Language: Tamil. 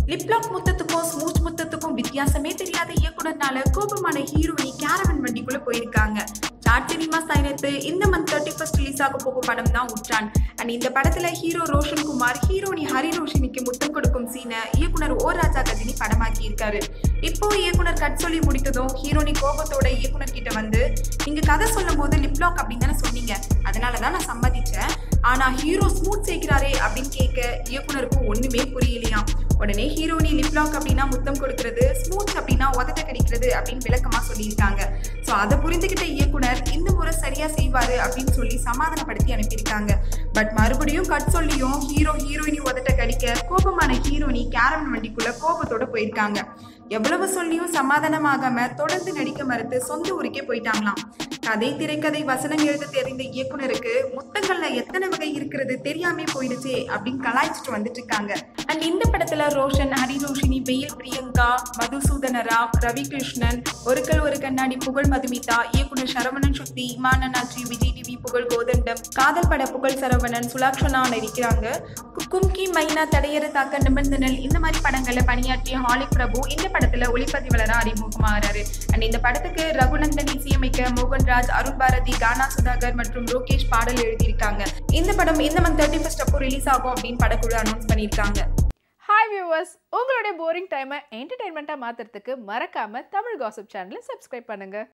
லிப்லாக் முத்தத்துக்கும் ஸ்மூச் முத்தத்துக்கும் வித்தியாசமே தெரியாத இயக்குனர்னால கோபமான ஹீரோயினி கேரவன் வண்டிக்குள்ள போயிருக்காங்க சாட் சினிமாஸ் தயாரித்து இந்த மந்த் தேர்ட்டி ஃபர்ஸ்ட் ரிலீஸ் ஆக போகும் படம் தான் உற்றான் அண்ட் இந்த படத்துல ஹீரோ ரோஷன் குமார் ஹீரோனி ஹரி ரோஷினிக்கு முத்தம் கொடுக்கும் சீனை இயக்குனர் ஓ ராஜா கஜினி படமாக்கி இருக்காரு இப்போ இயக்குனர் கட் சொல்லி முடித்ததும் ஹீரோனி கோபத்தோட இயக்குனர் கிட்ட வந்து நீங்க கதை சொல்லும் போது லிப்லாக் அப்படின்னு தானே சொன்னீங்க அதனாலதான் நான் சம்மதிச்சேன் ஆனா ஹீரோ ஸ்மூத் சேர்க்கிறாரே அப்படின்னு கேட்க இயக்குனருக்கு ஒண்ணுமே புரியலையாம் உடனே ஹீரோனி லிப்லாக் அப்படின்னா முத்தம் கொடுக்கறது ஸ்மூத் அப்படின்னா உதட்ட கடிக்கிறது அப்படின்னு விளக்கமா சொல்லியிருக்காங்க ஸோ அதை புரிந்துகிட்ட இயக்குனர் இந்த முறை சரியா செய்வாரு அப்படின்னு சொல்லி சமாதானப்படுத்தி அனுப்பியிருக்காங்க பட் மறுபடியும் கட் சொல்லியும் ஹீரோ ஹீரோயினி உதட்ட கடிக்க கோபமான ஹீரோனி கேரவன் வண்டிக்குள்ள கோபத்தோட போயிருக்காங்க எவ்வளவு சொல்லியும் சமாதானமாகாம தொடர்ந்து நடிக்க மறுத்து சொந்த ஊருக்கே போயிட்டாங்களாம் கதை திரைக்கதை வசனம் எழுத தெரிந்த இயக்குனருக்கு முத்தங்கள்ல எத்தனை வகை இருக்கிறது தெரியாமே போயிடுச்சே அப்படின்னு கலாய்ச்சிட்டு வந்துட்டு இருக்காங்க அண்ட் இந்த படத்துல ரோஷன் ஹரி ரோஷினி வெயில் பிரியங்கா மதுசூதன ராவ் ரவி கிருஷ்ணன் ஒருக்கல் ஒரு கண்ணாடி புகழ் மதுமிதா இயக்குனர் சரவணன் சுத்தி மானனாச்சி விஜய் டிவி புகழ் கோதண்டம் காதல் பட புகழ் சரவணன் சுலாக்ஷனா நடிக்கிறாங்க கு- கும்கி மைனா தடையற தாக்க நிபந்தனல் இந்த மாதிரி படங்கள்ல பணியாற்றிய ஹாலி பிரபு இந்த படத்துல ஒளிப்பதிவாளரா அறிமுகமாகிறாரு அண்ட் இந்த படத்துக்கு ரகுநந்தன் இசையமைக்க மோகன்ராஜ் அருண் பாரதி கானா சுதாகர் மற்றும் லோகேஷ் பாடல் எழுதியிருக்காங்க இந்த படம் இந்த மந்த் தேர்ட்டி ஃபர்ஸ்ட் அப்போ ரிலீஸ் ஆகும் அப்படின்னு படக்குழு அனௌன்ஸ் பண்ணியிருக்காங்க ஹாய் வியூவர்ஸ் உங்களுடைய போரிங் டைமை என்டர்டைன்மெண்ட்டாக மாற்றுறதுக்கு மறக்காமல் தமிழ் காசிப் சேனலை சப்ஸ்கிரைப் பண்ணுங்கள்